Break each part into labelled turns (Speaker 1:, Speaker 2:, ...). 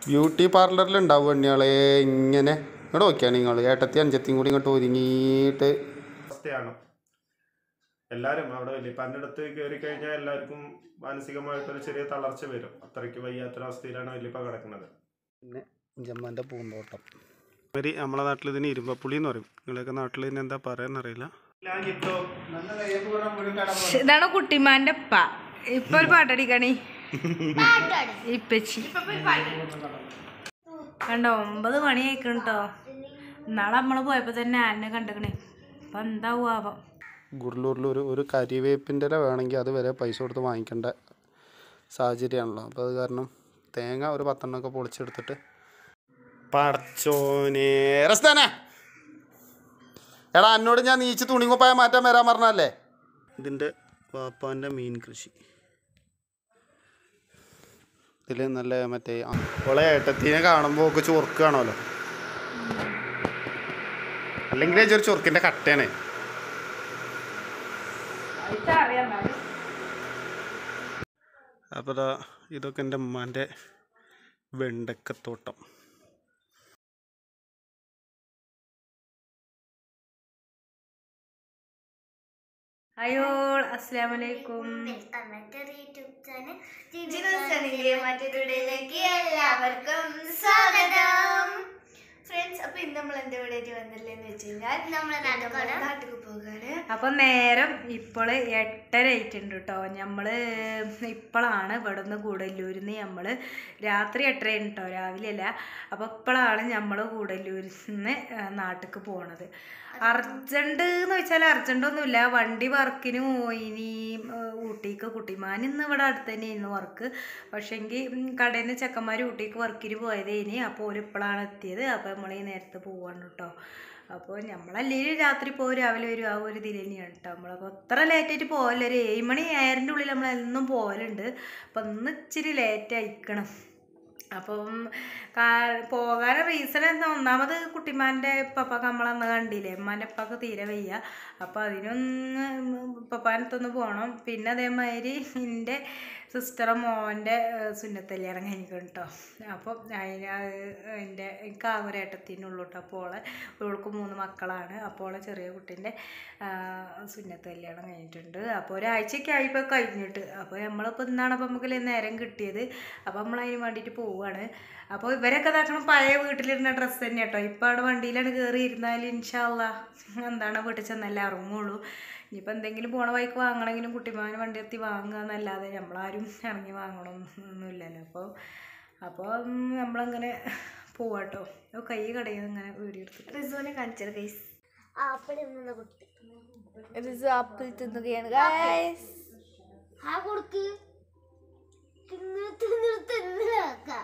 Speaker 1: Beauty പാർലറിൽ ഉണ്ടാവും എണ്ണിയാളെ ഇങ്ങനെ ഇങ്ങോട്ട് നോക്കിയാണ് നിങ്ങൾ ഏട്ടത്തി അഞ്ചത്തിയും കൂടി ഇങ്ങോട്ട് ഒരുങ്ങിയിട്ട്
Speaker 2: അവസ്ഥയാണ് എല്ലാവരും അവിടെ വലിയപ്പാൻ്റെ അടുത്ത് കയറി കഴിഞ്ഞാൽ എല്ലാവർക്കും മാനസികമായിട്ടൊരു ചെറിയ തളർച്ച വരും അത്രയ്ക്ക് വയ്യാത്തൊരവസ്ഥയിലാണ് വലിയപ്പ കിടക്കുന്നത്
Speaker 1: പിന്നെ ജമ്മാൻ്റെ പൂന്തോട്ടം ഇവര് നമ്മളെ നാട്ടിൽ ഇതിന് ഇരുമ്പപ്പുളി എന്ന് പറയും നിങ്ങളൊക്കെ നാട്ടിൽ ഇതിന് എന്താ പറയാന്നറിയില്ല
Speaker 3: ഇതാണ് കുട്ടിമാന്റെ ഉപ്പ ഇപ്പൊ ഒരു പാട്ടടിക്കണി ഇപ്പച്ചി കണ്ടോ ഒമ്പത് മണി ആയിക്കണം കേട്ടോ നാളെ നമ്മള് പോയപ്പോ തന്നെ ആനെ കണ്ടക്കണേ അപ്പൊ എന്താവും ആവാം
Speaker 1: ഗുഡ്ലൂരിൽ ഒരു ഒരു കരിവേപ്പിൻ്റെ ഇല വേണമെങ്കിൽ അത് വരെ പൈസ കൊടുത്ത് വാങ്ങിക്കേണ്ട സാഹചര്യമാണല്ലോ അപ്പോൾ അത് കാരണം തേങ്ങ ഒരു പത്തെണ്ണമൊക്കെ പൊളിച്ചെടുത്തിട്ട് പടച്ചോനെ റസ്താനെ എടാ എന്നോട് ഞാൻ നീച്ച് തുണിങ്ങുപ്പായ മാറ്റാൻ വരാൻ പറഞ്ഞല്ലേ ഇതിൻ്റെ വാപ്പാൻ്റെ മീൻ കൃഷി ഇതിൽ നല്ല മറ്റേ ഓളെ ഏട്ടത്തിനെ കാണുമ്പോൾ ഒക്കെ ചൊറുക്കാണല്ലോ അല്ലെങ്കിൽ ഒരു ചൊറുക്കിൻ്റെ കട്ടയാണ് അപ്പോൾ ദാ ഇതൊക്കെ എൻ്റെ ഉമ്മാൻ്റെ വെണ്ടക്കത്തോട്ടം
Speaker 3: അയ്യോ അസ്സലാമലൈക്കും
Speaker 4: മറ്റൊരുടയിലേക്ക് എല്ലാവർക്കും സ്വാഗതം ഫ്രണ്ട്സ് അപ്പൊ ഇന്ന് നമ്മൾ എന്താ ഇവിടെ വന്നില്ലെന്ന് വെച്ച് കഴിഞ്ഞാൽ നമ്മളെ നാട്ടിൽ പോകാണ്
Speaker 3: അപ്പൊ നേരം ഇപ്പോള് എട്ടര ആയിട്ടുണ്ട് കേട്ടോ ഞമ്മള് ഇപ്പോഴാണ് ഇവിടെ നിന്ന് കൂടല്ലൂരിൽ നിന്ന് നമ്മള് രാത്രി എട്ടരയാണ് കേട്ടോ രാവിലെ അല്ല അപ്പൊ ഇപ്പോഴാണ് നമ്മള് കൂടല്ലൂരിൽ നിന്ന് നാട്ടിക്ക് പോണത് അർജന്റ് എന്ന് വെച്ചാൽ അർജന്റ് ഒന്നുമില്ല വണ്ടി വർക്കിന് പോയിനി ഊട്ടിക്ക് കുട്ടിമാൻ ഇന്ന് ഇവിടെ അടുത്ത് തന്നെയായിരുന്നു വർക്ക് പക്ഷേങ്കിൽ കടയിൽ നിന്ന് ചെക്കന്മാർ ഊട്ടിക്ക് വർക്കിന് പോയതേനി അപ്പോൾ ഒരു ഇപ്പോഴാണ് എത്തിയത് അപ്പോൾ നമ്മൾ ഈ നേരത്തെ പോവാണ് കേട്ടോ അപ്പോൾ നമ്മളല്ലെങ്കിൽ രാത്രി പോകും രാവിലെ വരും ആ ഒരു ഇതിൽ തന്നെയാണ് കേട്ടോ നമ്മളപ്പോൾ അത്ര ലേറ്റായിട്ട് പോകല്ല ഒരു ഏഴ് മണി ഏഴിൻ്റെ ഉള്ളിൽ നമ്മൾ എന്നും പോകലുണ്ട് അപ്പം ഇന്ന് ഇച്ചിരി ലേറ്റ് അയക്കണം അപ്പം കാ- പോകാൻ റീസൺ എന്താ ഒന്നാമത് കുട്ടിമാൻ്റെ പപ്പാക്ക് നമ്മളന്ന് കണ്ടില്ലേ ഉമ്മാൻ്റെ ഉപ്പാക്ക് തീരെ വയ്യ അപ്പം അതിനൊന്ന് പപ്പാനത്തൊന്ന് പോകണം പിന്നെ അതേമാതിരി എൻ്റെ സിസ്റ്ററെ മോൻ്റെ സുന്നത്തല്യാണം കഴിഞ്ഞിരിക്കും കേട്ടോ അപ്പം അതിന് എൻ്റെ എനിക്ക് ആ ഒരു ഏട്ടത്തിനുള്ളൂ കേട്ടോ അപ്പോൾ ഓളെ ഓൾക്ക് മൂന്ന് മക്കളാണ് അപ്പോൾ ഓളെ ചെറിയ കുട്ടീൻ്റെ സുന്നത്ത് കല്യാണം കഴിഞ്ഞിട്ടുണ്ട് അപ്പോൾ ഒരാഴ്ചയൊക്കെ ആയിപ്പോൾ കഴിഞ്ഞിട്ട് അപ്പോൾ നമ്മളിപ്പോൾ ഇന്നാണ് അപ്പോൾ നമുക്ക് നേരം കിട്ടിയത് അപ്പോൾ നമ്മൾ അതിന് വേണ്ടിയിട്ട് പോവുകയാണ് അപ്പോൾ ഇവരൊക്കെ ഇതാക്കണം പഴയ വീട്ടിലിരുന്ന ഡ്രസ്സ് തന്നെ കേട്ടോ ഇപ്പോൾ അവിടെ വണ്ടിയിലാണ് കയറി ഇരുന്നാൽ ഇൻഷാല്ല എന്താണ് വീട്ടിൽ ചെന്നല്ലേ ഇറങ്ങുള്ളൂ ഇനിയിപ്പോൾ എന്തെങ്കിലും പോണ വഴിക്ക് വാങ്ങണമെങ്കിലും കുട്ടിമാന് വണ്ടി എത്തി വാങ്ങുക എന്നല്ലാതെ നമ്മളാരും ഇറങ്ങി വാങ്ങണമെന്നൊന്നുമില്ലല്ലോ അപ്പോൾ അപ്പോൾ നമ്മളങ്ങനെ പോവാട്ടോ കൈ കടയിൽ ഇങ്ങനെ വീഡിയോ എടുത്തിട്ട്
Speaker 4: റിസുവിനെ കാണിച്ചത് ഗൈസ് ആപ്പിൾ തിന്നുന്ന കുട്ടി റിസു ആപ്പിൾ തിന്നുകയാണ് ഗൈസ് ആ കൊടുക്ക് തിന്ന് തിന്ന് തിന്ന്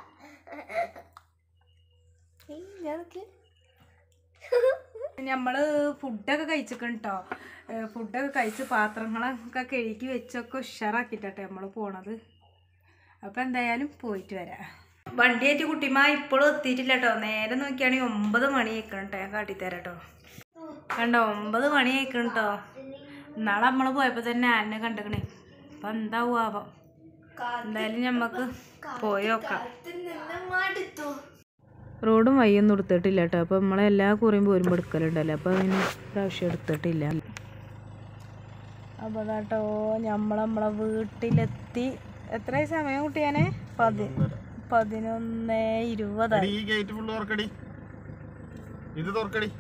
Speaker 3: നമ്മള് ഫുഡൊക്കെ കഴിച്ചിക്കണം കേട്ടോ ഫുഡൊക്കെ കഴിച്ച് പാത്രങ്ങളൊക്കെ കഴുകി വെച്ചൊക്കെ ഉഷാറാക്കിയിട്ടെ നമ്മൾ പോണത് അപ്പം എന്തായാലും പോയിട്ട് വരാം വണ്ടിയായിട്ട് കുട്ടിമാ ഇപ്പോഴും എത്തിയിട്ടില്ല കേട്ടോ നേരെ നോക്കിയാണെങ്കിൽ ഒമ്പത് മണി ആയിക്കണം കേട്ടോ ഞാൻ കാട്ടിത്തരാം കേട്ടോ കണ്ടോ ഒമ്പത് മണി ആയിക്കണം കേട്ടോ നാളെ നമ്മൾ പോയപ്പോൾ തന്നെ ആനെ കണ്ടക്കണേ അപ്പം എന്താവും ആവാം എന്തായാലും ഞമ്മക്ക് പോയോക്കാം
Speaker 4: മടുത്തു
Speaker 3: റോഡും വഴിയൊന്നും എടുത്തിട്ടില്ല കേട്ടോ അപ്പോൾ നമ്മളെ എല്ലാ കുറിയും പോരുമ്പോൾ എടുക്കലുണ്ടല്ലോ അപ്പോൾ അതിന് പ്രാവശ്യം എടുത്തിട്ടില്ല അപ്പോൾ കേട്ടോ നമ്മൾ നമ്മളെ വീട്ടിലെത്തി എത്ര സമയം കുട്ടിയാനെ പതി പതിനൊന്ന് ഇരുപതായി
Speaker 1: ഈ ഗേറ്റ് ഫുള്ള് തുറക്കടി ഇത് തുറക്കടി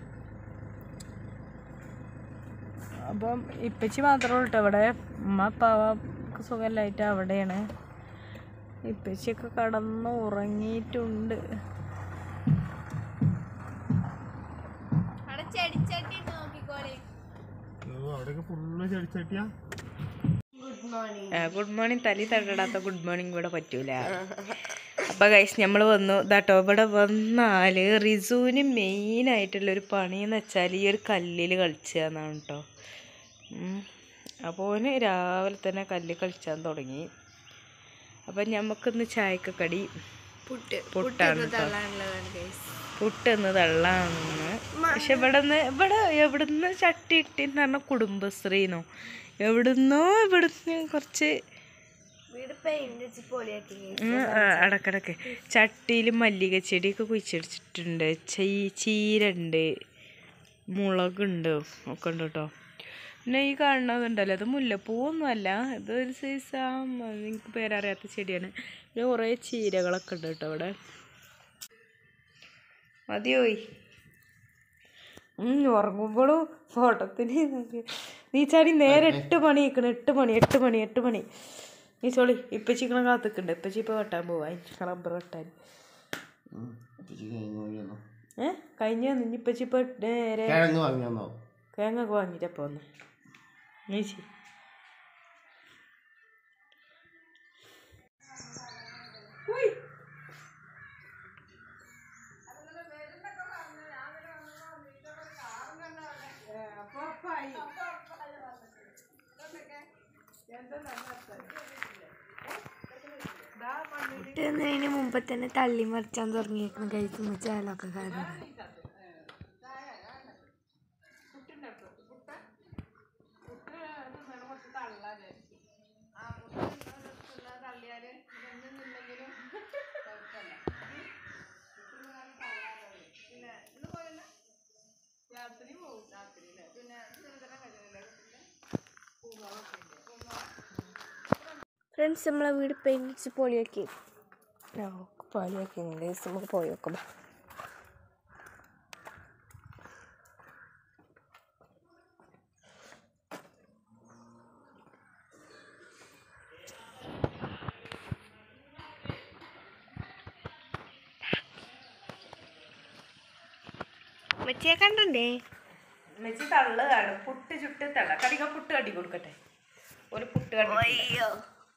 Speaker 3: അപ്പം ഇപ്പച്ചി മാത്രമേ ഉള്ളൂ കേട്ടോ ഇവിടെ ഉമ്മ പാവക്ക് സുഖമില്ലായിട്ട് അവിടെയാണ് ഇപ്പച്ചിയൊക്കെ കടന്ന് ഉറങ്ങിയിട്ടുണ്ട്
Speaker 1: അവിടെയൊക്കെ ഫുള്ള് ചെടിച്ചട്ടിയാ
Speaker 3: ഗുഡ് മോർണിംഗ് തലി തടടാത്ത ഗുഡ് മോർണിംഗ് ഇവിടെ പറ്റൂല അപ്പൊ ഗൈസ് നമ്മൾ വന്നു ഇതാട്ടോ ഇവിടെ വന്നാല് റിസുവിന് മെയിൻ ആയിട്ടുള്ള ഒരു പണി എന്ന് വെച്ചാൽ ഈ ഒരു കല്ലിൽ കളിക്കുക എന്നാണ് കേട്ടോ അപ്പോൾ ഓന് രാവിലെ തന്നെ കല്ല് കളിച്ചാൻ തുടങ്ങി അപ്പം ഞമ്മക്കിന്ന് ചായക്ക് കടി പുട്ടാണ് ട്ടോ. പുട്ട് എന്ന് തള്ളാണ് പക്ഷെ ഇവിടെ നിന്ന് ഇവിടെ എവിടുന്ന് ചട്ടി ഇട്ടിന്ന് പറഞ്ഞ കുടുംബശ്രീന്നോ എവിടുന്നോ ഇവിടുന്ന് കുറച്ച്
Speaker 4: വീട് പെയിന്റ് വെച്ച് പൊളിയാക്കി
Speaker 3: അടക്കടക്ക് ചട്ടിയിൽ മല്ലിക ചെടിയൊക്കെ കുഴിച്ചടിച്ചിട്ടുണ്ട് ചീ ചീര ഉണ്ട് മുളകുണ്ട് ഒക്കെ ഉണ്ട് കേട്ടോ പിന്നെ ഈ കാണുന്നതുണ്ടല്ലോ അത് മുല്ലപ്പൂവൊന്നുമല്ല ഇതൊരു സൈസ് ആ എനിക്ക് പേരറിയാത്ത ചെടിയാണ് പിന്നെ കുറേ ചീരകളൊക്കെ ഉണ്ട് കേട്ടോ ഇവിടെ മതിയോയി ഉറങ്ങുമ്പോഴും ഫോട്ടത്തിന് നീ ചാടി നേരെ എട്ട് മണി നിൽക്കണം എട്ട് മണി എട്ട് മണി എട്ട് മണി നീ ചോളി ഇപ്പം ചിക്കണ കാത്തിക്കുണ്ട് ഇപ്പം ഇപ്പം വെട്ടാൻ പോവാ റബ്ബർ വെട്ടാൻ ഏ കഴിഞ്ഞ ഇനിയിപ്പം ഇപ്പം നേരെ
Speaker 1: കിഴങ്ങ് വാങ്ങിയാന്നോ
Speaker 3: തേങ്ങ ഒക്കെ വാങ്ങിയിട്ടപ്പോൾ വന്ന് നീച്ചി
Speaker 4: കിട്ടുന്നതിന് മുമ്പ് തന്നെ തള്ളി മറിച്ചാൻ തുടങ്ങിയേക്കണം കഴിച്ച് മുച്ചാലൊക്കെ കാരണം ഫ്രണ്ട്സ് നമ്മളെ വീട് പെയിൻറ്റ് പൊളിയാക്കി പൊളിയാക്കി നമുക്ക് പോയി നോക്കാം മറ്റേ കണ്ടേ
Speaker 3: മെച്ചി തള്ളുകയാണ് പുട്ട് ചുട്ട് തള്ള കടിക പുട്ട് കടി കൊടുക്കട്ടെ ഒരു പുട്ട് കടി
Speaker 4: അയ്യോ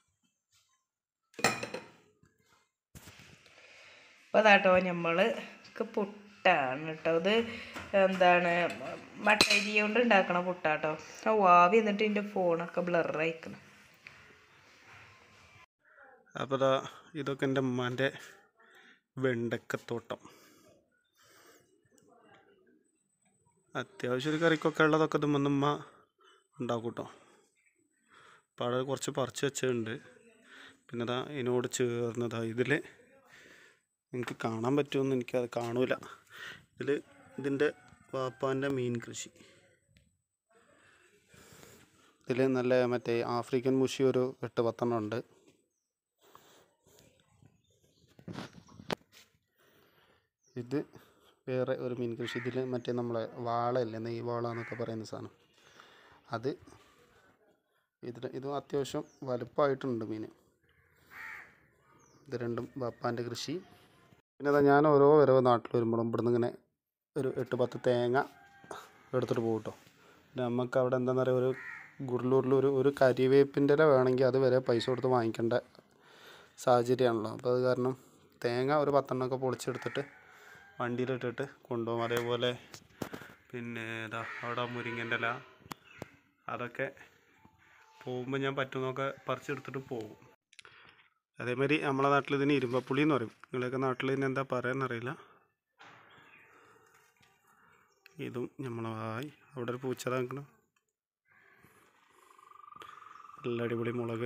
Speaker 3: അപ്പോൾ അതാട്ടോ നമ്മൾക്ക് പുട്ടാണ് കേട്ടോ ഇത് എന്താണ് മട്ടരി കൊണ്ട് ഉണ്ടാക്കണ പുട്ടാട്ടോ ആ വാവി എന്നിട്ട് എൻ്റെ ഫോണൊക്കെ ബ്ലറായിക്കണം
Speaker 1: അപ്പോൾ ദാ ഇതൊക്കെ എൻ്റെ ഉമ്മാൻ്റെ വെണ്ടക്കത്തോട്ടം അത്യാവശ്യം ഒരു കറിക്കൊക്കെ ഉള്ളതൊക്കെ ഇതുമെന്ന് ഉമ്മ ഉണ്ടാക്കും കേട്ടോ അപ്പോൾ അവിടെ കുറച്ച് പറിച്ച് വെച്ചിട്ടുണ്ട് പിന്നെ ദാ ഇതിനോട് ചേർന്നതാ ഇതിൽ നിങ്ങൾക്ക് കാണാൻ പറ്റുമെന്ന് എനിക്കത് കാണൂല ഇതിൽ ഇതിൻ്റെ വാപ്പാൻ്റെ മീൻ കൃഷി ഇതിൽ നല്ല മറ്റേ ആഫ്രിക്കൻ മുഷി ഒരു എട്ട് പത്തെണ്ണം ഉണ്ട് ഇത് വേറെ ഒരു മീൻ കൃഷി ഇതിൽ മറ്റേ നമ്മളെ വാളയല്ലേ നെയ് വാള എന്നൊക്കെ പറയുന്ന സാധനം അത് ഇതിൽ ഇതും അത്യാവശ്യം വലുപ്പമായിട്ടുണ്ട് മീൻ ഇത് രണ്ടും വാപ്പാൻ്റെ കൃഷി പിന്നെ അതാ ഞാൻ ഓരോ വരവ് നാട്ടിൽ വരുമ്പോഴും ഇവിടുന്ന് ഇങ്ങനെ ഒരു എട്ട് പത്ത് തേങ്ങ എടുത്തിട്ട് പോകും കേട്ടോ പിന്നെ നമുക്ക് അവിടെ എന്താണെന്ന് പറയുക ഒരു ഗുരുളൂരിൽ ഒരു ഒരു കരിവേപ്പിൻ്റെ ഇല വേണമെങ്കിൽ അത് വരെ പൈസ കൊടുത്ത് വാങ്ങിക്കേണ്ട സാഹചര്യമാണല്ലോ അപ്പോൾ അത് കാരണം തേങ്ങ ഒരു പത്തെണ്ണമൊക്കെ പൊളിച്ചെടുത്തിട്ട് വണ്ടിയിലിട്ടിട്ട് കൊണ്ടുപോകും അതേപോലെ പിന്നെ ഇതാ അവിടെ മുരിങ്ങൻ്റെ ഇല അതൊക്കെ പോകുമ്പോൾ ഞാൻ പറ്റുന്നതൊക്കെ പറിച്ചെടുത്തിട്ട് പോകും അതേമാതിരി നമ്മളെ നാട്ടിൽ ഇതിന് ഇരുമ്പപ്പുളി എന്ന് പറയും നിങ്ങളൊക്കെ നാട്ടിൽ ഇതിന് എന്താ പറയാന്നറിയില്ല ഇതും നമ്മളെ വായി അവിടെ ഒരു പൂച്ച താക്കണം നല്ല അടിപൊളി മുളക്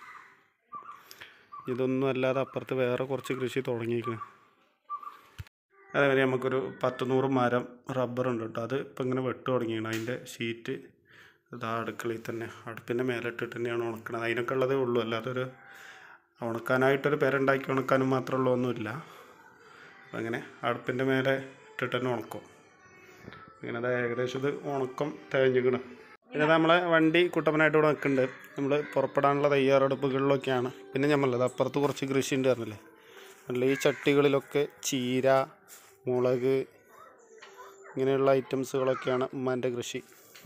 Speaker 1: ഇതൊന്നും അല്ലാതെ അപ്പുറത്ത് വേറെ കുറച്ച് കൃഷി തുടങ്ങിയിരിക്കണം അതേമാതിരി നമുക്കൊരു പത്ത് നൂറ് മരം റബ്ബർ ഉണ്ട് കേട്ടോ അത് ഇപ്പം ഇങ്ങനെ വെട്ട് തുടങ്ങിയാണ് അതിൻ്റെ ഷീറ്റ് ഇതാ അടുക്കളയിൽ തന്നെ അടുപ്പിൻ്റെ മേലെ ഇട്ടിട്ട് തന്നെയാണ് ഉണക്കണത് അതിനൊക്കെ ഉള്ളതേ ഉള്ളൂ അല്ലാതെ ഒരു ഉണക്കാനായിട്ടൊരു പെരുണ്ടാക്കി ഉണക്കാനും മാത്രമുള്ള ഒന്നുമില്ല അപ്പം അങ്ങനെ അടുപ്പിൻ്റെ മേലെ ഇട്ടിട്ട് തന്നെ ഉണക്കും ഇങ്ങനെ അത് ഏകദേശം ഇത് ഉണക്കം തേഞ്ഞിക്കണ് പിന്നെ നമ്മളെ വണ്ടി കുട്ടപ്പനായിട്ട് ഇവിടെ നിൽക്കുന്നുണ്ട് നമ്മൾ പുറപ്പെടാനുള്ള തയ്യാറെടുപ്പുകളിലൊക്കെയാണ് പിന്നെ ഞമ്മളത് അപ്പുറത്ത് കുറച്ച് കൃഷി ഉണ്ട് പറഞ്ഞില്ലേ അല്ല ഈ ചട്ടികളിലൊക്കെ ചീര മുളക് ഇങ്ങനെയുള്ള ഐറ്റംസുകളൊക്കെയാണ് ഉമ്മാൻ്റെ കൃഷി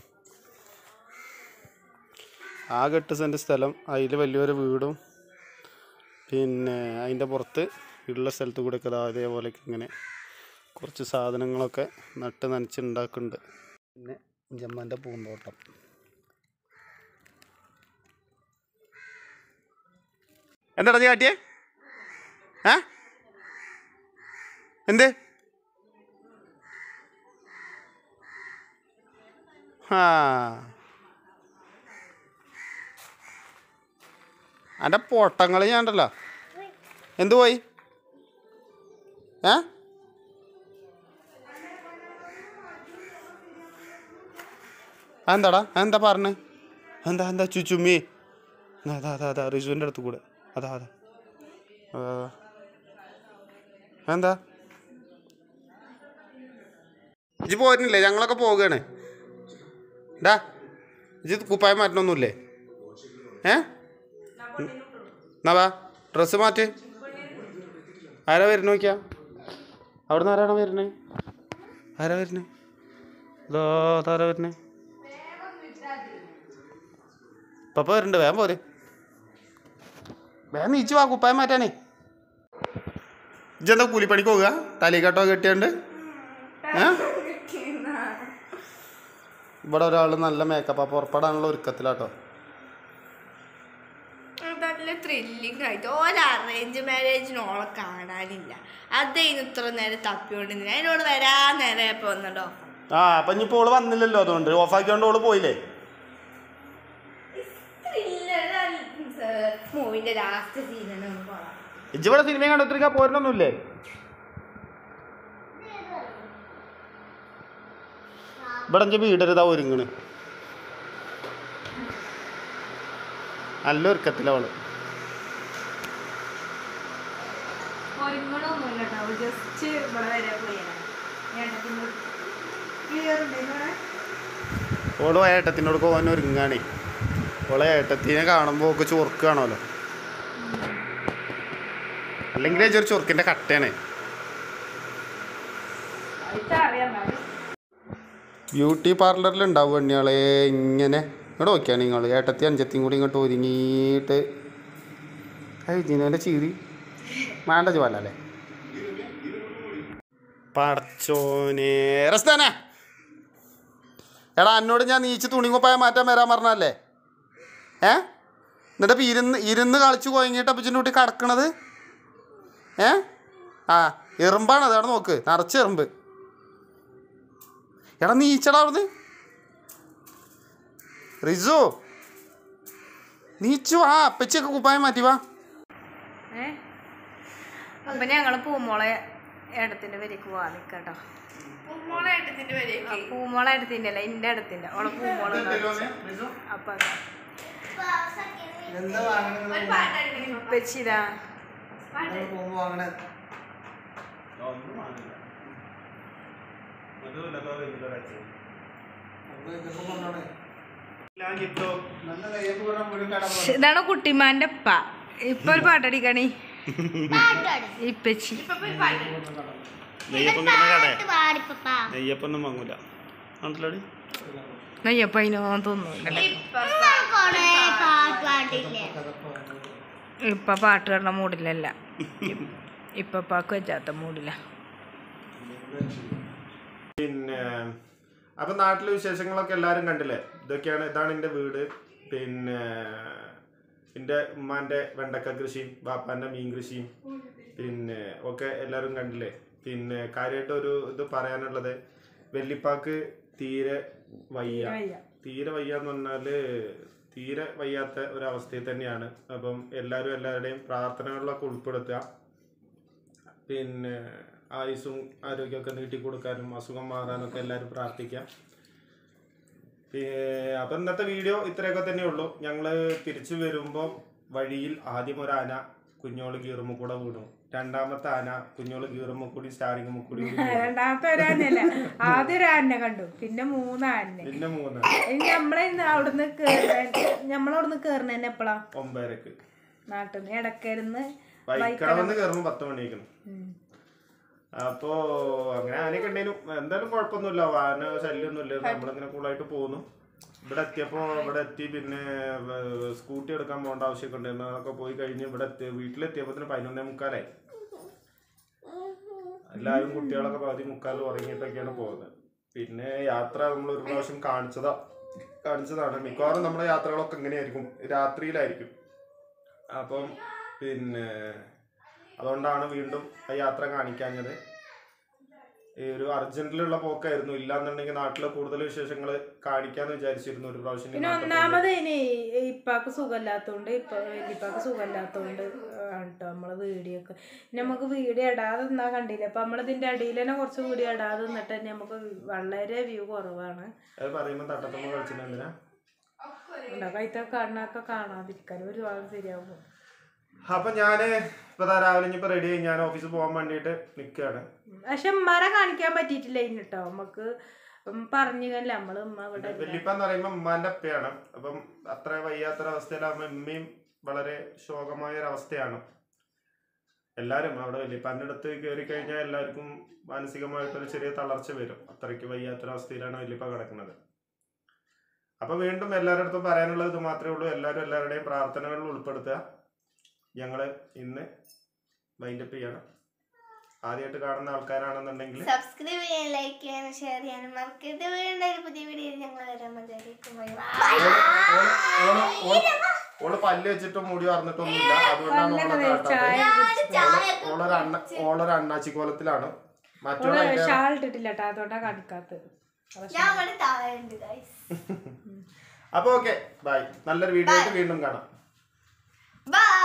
Speaker 1: ആകെ എട്ട് സെൻറ്റ് സ്ഥലം അതിൽ വലിയൊരു വീടും പിന്നെ അതിൻ്റെ പുറത്ത് ഉള്ള സ്ഥലത്ത് കൂടെയൊക്കെ ദാ ഇതേപോലെയൊക്കെ ഇങ്ങനെ കുറച്ച് സാധനങ്ങളൊക്കെ നട്ട് നനച്ച് ഉണ്ടാക്കുന്നുണ്ട് പിന്നെ ജമ്മൻ്റെ പൂന്തോട്ടം എന്താടാ നീ കാട്ടിയേ ഏ എന്ത് ആ എൻ്റെ പൊട്ടങ്ങൾ ഞാൻ ഉണ്ടല്ലോ എന്ത് പോയി ഏ അതെന്താടാ അതെന്താ പറഞ്ഞ് എന്താ എന്താ ചുച്ചുമ്മി എന്നാ, അതാ അതാ അതാ റിസുവിൻ്റെ അടുത്ത് കൂടെ അതാ അതാ അതാ അതാ എന്താ ഇജ്ജ് പോരുന്നില്ലേ ഞങ്ങളൊക്കെ പോവുകയാണ് ഡാ ഇജ്ജ് കുപ്പായം മാറ്റണമൊന്നുമില്ലേ ഏ എന്നാ വാ ഡ്രസ്സ് മാറ്റ് ആരാ വരുന്ന നോക്കിയാ അവിടുന്ന് ആരാണോ വരുന്നത് ആരാ വരുന്നത് ഇതോ അതാരാ വരുന്നത് പപ്പ വരുന്നുണ്ട് വേഗം പോര് വേഗം നീച്ചു വാ കുപ്പായം മാറ്റാനേ ഇജ്ജെന്താ കൂലിപ്പണിക്ക് പോവുക തലീക്കട്ടോ കെട്ടിയുണ്ട് ഏ ഇവിടെ ഒരാൾ നല്ല മേക്കപ്പ് പുറപ്പെടാനുള്ള ഒരുക്കത്തിലാട്ടോ
Speaker 4: നല്ല ത്രില്ലിംഗ് ആയിട്ട് ഒരു അറേഞ്ച് മാരേജിന് ഓളെ കാണാനില്ല അതേന്ന് ഇത്ര നേരം തപ്പിക്കൊണ്ടിരുന്നില്ല അതിനോട് വരാൻ നേരം ഇപ്പൊ വന്നോ
Speaker 1: ആ അപ്പം ഇനിയിപ്പോൾ ഓള് വന്നില്ലല്ലോ അതുകൊണ്ട് ഓഫാക്കിയോണ്ട് ഓള് പോയില്ലേ
Speaker 4: മൂവിന്റെ ലാസ്റ്റ് സീനാണ് പോകാം
Speaker 1: ഇജ്ജ് ഇവിടെ സിനിമ കണ്ടെത്തിരിക്കാ പോരണൊന്നുമില്ലേ ഇവിടെ ഇഞ്ചി വീടരുതാ ഒരുങ്ങണ് നല്ല ഒരുക്കത്തിലവള്
Speaker 3: ഒരുങ്ങണമൊന്നുമില്ല കേട്ടോ ജസ്റ്റ് ഇവിടെ വരെ പോയാണ് ക്ലിയർ ഉണ്ടെന്ന്
Speaker 1: ഓള് ഏട്ടത്തിനോട് പോകാൻ ഒരുങ്ങാണേ ഓളെ ഏട്ടത്തിനെ കാണുമ്പോൾ ഒക്കെ ചൊർക്ക് കാണുമല്ലോ അല്ലെങ്കിൽ ഒരു ചൊർക്കിൻ്റെ കട്ടയാണ്
Speaker 3: അറിയാൻ
Speaker 1: ബ്യൂട്ടി പാർലറിൽ ഉണ്ടാവും എണ്ണിയാളെ ഇങ്ങനെ ഇങ്ങോട്ട് നോക്കിയാണ് നിങ്ങൾ ഏട്ടത്തി അഞ്ചത്തിയും കൂടി ഇങ്ങോട്ട് ഒരുങ്ങിയിട്ട് ഇതിനെ ചീറി വേണ്ട ചോലല്ലേ പടച്ചോനെ റസ്താന എടാ എന്നോട് ഞാൻ നീച്ച് തുണിങ്ങുപ്പായ മാറ്റാൻ വരാൻ പറഞ്ഞല്ലേ ഏ എന്നിട്ട് ഇപ്പം ഇരുന്ന് ഇരുന്ന് കളിച്ച് കുഴങ്ങിയിട്ട് അപ്പച്ചൻ്റെ കുട്ടി കിടക്കണത് ഏ ആ എറുമ്പാണ് അതവിടെ നോക്ക് നിറച്ച് എറുമ്പ് എടാ നീച്ചടാ അവിടുന്ന് റിസു നീച്ചു ആ അപ്പച്ചിയൊക്കെ കുപ്പായം മാറ്റി വാ
Speaker 3: ഏ അപ്പൊ ഞങ്ങള് പൂമോളെ ഏടത്തിന്റെ വരേക്ക് പോവാ നിക്കട്ടോ
Speaker 4: മോളെ ഏട്ടത്തിന്റെ വരെയൊക്കെ
Speaker 3: പൂമോളെ ഏടത്തിന്റെ അല്ല എന്റെ ഏടത്തിന്റെ ഓളെ പൂമോളെ അപ്പൊ
Speaker 4: ഒരു പാട്ടാടി
Speaker 3: വെച്ചിതാ ഇതാണ് കുട്ടിമാന്റെ അപ്പ ഇപ്പൊ ഒരു പാട്ടടിക്കണി ഇപ്പച്ചി
Speaker 1: നെയ്യപ്പം കിട്ടുന്ന കടേ നെയ്യപ്പം ഒന്നും വാങ്ങൂല ആണല്ലോടി
Speaker 3: നെയ്യപ്പ അതിനോ തോന്നുന്നു ഇപ്പൊ പാട്ട് കാണുന്ന മൂഡിലല്ല ഇപ്പൊ പാക്ക് വെച്ചാത്ത മൂഡില
Speaker 2: പിന്നെ അപ്പൊ നാട്ടിലെ വിശേഷങ്ങളൊക്കെ എല്ലാരും കണ്ടില്ലേ ഇതൊക്കെയാണ് ഇതാണ് എൻ്റെ വീട് പിന്നെ എൻ്റെ ഉമ്മാന്റെ വെണ്ടക്ക കൃഷിയും ബാപ്പാന്റെ മീൻ കൃഷിയും പിന്നെ ഒക്കെ എല്ലാവരും കണ്ടില്ലേ പിന്നെ കാര്യമായിട്ട് ഒരു ഇത് പറയാനുള്ളത് വെല്ലിപ്പാക്ക് തീരെ വയ്യ തീരെ വയ്യ എന്ന് പറഞ്ഞാല് തീരെ വയ്യാത്ത ഒരവസ്ഥയിൽ തന്നെയാണ് അപ്പം എല്ലാവരും എല്ലാവരുടെയും പ്രാർത്ഥനകളിലൊക്കെ ഉൾപ്പെടുത്തുക പിന്നെ ആയുസ്സും ആരോഗ്യമൊക്കെ നീട്ടിക്കൊടുക്കാനും അസുഖം മാറാനൊക്കെ എല്ലാവരും പ്രാർത്ഥിക്കാം പി- അപ്പം ഇന്നത്തെ വീഡിയോ ഇത്രയൊക്കെ തന്നെ ഉള്ളൂ ഞങ്ങൾ തിരിച്ചു വരുമ്പോൾ വഴിയിൽ ആദ്യം ഒരു ആന കുഞ്ഞോള് കീറുമ്പോൾ കൂടെ വീണു രണ്ടാമത്തെ ആന കുഞ്ഞോള് കീറുമ്പോൾ കൂടി സ്റ്റാറിങ്ങുമ്പോൾ കൂടി വീണു.
Speaker 3: രണ്ടാമത്തെ ഒരാനല്ല ആദ്യം ഒരു ആനെ കണ്ടു പിന്നെ മൂന്നാനെ
Speaker 2: പിന്നെ മൂന്ന്
Speaker 3: ഇനി നമ്മളെ ഇന്ന് അവിടുന്ന് കേറുന്ന നമ്മളവിടുന്ന് കേറണ എപ്പോഴാ
Speaker 2: ഒമ്പതരക്ക്
Speaker 3: നാട്ടിൽ നിന്ന് ഇടക്കരുന്ന്
Speaker 2: വൈക്കടവന്ന് കയറുമ്പോൾ പത്ത് മണിയേക്കണം അപ്പോ അങ്ങനെ ആനയൊക്കെ ഉണ്ടെങ്കിലും എന്തായാലും കുഴപ്പമൊന്നുമില്ല വാഹന ശല്യമൊന്നുമില്ല നമ്മളിങ്ങനെ കൂളായിട്ട് പോകുന്നു ഇവിടെ എത്തിയപ്പോ ഇവിടെ എത്തി പിന്നെ വ- സ്കൂട്ടി എടുക്കാൻ പോകേണ്ട ആവശ്യമൊക്കെ ഉണ്ടായിരുന്നു അതൊക്കെ പോയി കഴിഞ്ഞ് ഇവിടെ എത്തി വീട്ടിലെത്തിയപ്പോ തന്നെ പതിനൊന്നേ മുക്കാലായി എല്ലാവരും കുട്ടികളൊക്കെ പകുതി മുക്കാൽ ഉറങ്ങിയിട്ടൊക്കെയാണ് പോകുന്നത് പിന്നെ യാത്ര നമ്മൾ ഒരു പ്രാവശ്യം കാണിച്ചതാ കാണിച്ചതാണ് മിക്കവാറും നമ്മുടെ യാത്രകളൊക്കെ ഇങ്ങനെയായിരിക്കും രാത്രിയിലായിരിക്കും അപ്പം പിന്നെ അതുകൊണ്ടാണ് വീണ്ടും ആ യാത്ര കാണിക്കാഞ്ഞത് ഈ ഒരു അർജന്റിലുള്ള പോക്കായിരുന്നു ഇല്ലാന്നുണ്ടെങ്കിൽ നാട്ടിലെ കൂടുതൽ വിശേഷങ്ങൾ കാണിക്കാന്ന് വിചാരിച്ചിരുന്നു ഒരു പ്രാവശ്യം ഈ
Speaker 3: പിന്നെ
Speaker 2: നാട്ടിൽ
Speaker 3: ഒന്നാമത് ഇനി ഇപ്പാക്ക് സുഖമില്ലാത്തോണ്ട് ഇപ്പൊ വലിയപ്പാക്ക് സുഖമില്ലാത്തോണ്ട് ആണ് ട്ടോ നമ്മളെ വീഡിയോ ഒക്കെ പിന്നെ നമുക്ക് വീഡിയോ ഇടാതെ നിന്നാ കണ്ടില്ല അപ്പൊ നമ്മളിതിന്റെ അടിയിൽ തന്നെ കുറച്ച് വീഡിയോ ഇടാതെ നിന്നിട്ട് തന്നെ നമുക്ക് വളരെ വ്യൂ കുറവാണ്
Speaker 2: അത് പറയുമ്പോൾ തട്ടത്തമ്മ കളിച്ചിട്ട് എന്തിനാ
Speaker 3: കൈത്ത കാണാനൊക്കെ കാണാതിരിക്കാൻ ഒരു ഭാഗം ശരിയാവും
Speaker 2: അപ്പൊ ഞാന് ഇപ്പൊ ദാ രാവിലെ ഇനിയിപ്പോ റെഡി ആയി ഞാൻ ഓഫീസിൽ പോകാൻ വേണ്ടിയിട്ട് നിൽക്കുകയാണ്
Speaker 3: പക്ഷെ ഉമ്മാരെ കാണിക്കാൻ പറ്റിയിട്ടില്ല ഇനി കേട്ടോ നമുക്ക് പറഞ്ഞില്ല നമ്മള് ഉമ്മ ഇവിടെ ഇല്ല.
Speaker 2: വല്യപ്പ എന്ന് പറയുമ്പോൾ ഉമ്മാന്റെ അപ്പയാണ് അപ്പം അത്ര വയ്യാത്തൊരവസ്ഥയിലാകുമ്പോൾ ഉമ്മയും വളരെ ശോകമായ ഒരു അവസ്ഥയാണ് എല്ലാവരും അവിടെ വല്യപ്പാന്റെ അടുത്ത് കയറി കഴിഞ്ഞാൽ എല്ലാവർക്കും മാനസികമായിട്ടൊരു ചെറിയ തളർച്ച വരും അത്രയ്ക്ക് വയ്യാത്തൊരവസ്ഥയിലാണ് വല്യപ്പ കിടക്കുന്നത് അപ്പൊ വീണ്ടും എല്ലാവരുടെ അടുത്തും പറയാനുള്ളത് ഇത് മാത്രമേ ഉള്ളൂ എല്ലാവരും എല്ലാവരുടെയും പ്രാർത്ഥനകളിൽ ഉൾപ്പെടുത്തുക ഞങ്ങള് ഇന്ന് മൈൻഡപ്പ് ചെയ്യണം ആദ്യമായിട്ട് കാണുന്ന ആൾക്കാരാണെന്നുണ്ടെങ്കിൽ
Speaker 4: സബ്സ്ക്രൈബ് ചെയ്യാൻ ലൈക്ക് ചെയ്യാനും ഷെയർ ചെയ്യാനും മറക്കരുത് വീണ്ടും ഒരു പുതിയ വീഡിയോ ഞങ്ങൾ വരാൻ മതിയായിരിക്കും
Speaker 2: ഓള് ഓള് ഓള് ഓള് പല്ല് വെച്ചിട്ട് മുടി പറഞ്ഞിട്ടൊന്നുമില്ല അതുകൊണ്ടാണ് ഓളെ
Speaker 3: ചായ
Speaker 2: കാട്ടാത്തത് ഓള് ഓളൊരു അണ്ണ ഓളൊരു അണ്ണാച്ചി കോലത്തിലാണ് മറ്റുള്ള
Speaker 3: ഓള് ഷാൾ ഇട്ടിട്ടില്ല കേട്ടോ അതുകൊണ്ടാ കാണിക്കാത്തത്
Speaker 4: ഞാൻ അവിടെ താഴെ ഉണ്ട് ഗൈസ്
Speaker 2: അപ്പൊ ഓക്കെ ബൈ നല്ലൊരു വീഡിയോ ആയിട്ട് വീണ്ടും കാണാം
Speaker 4: ബൈ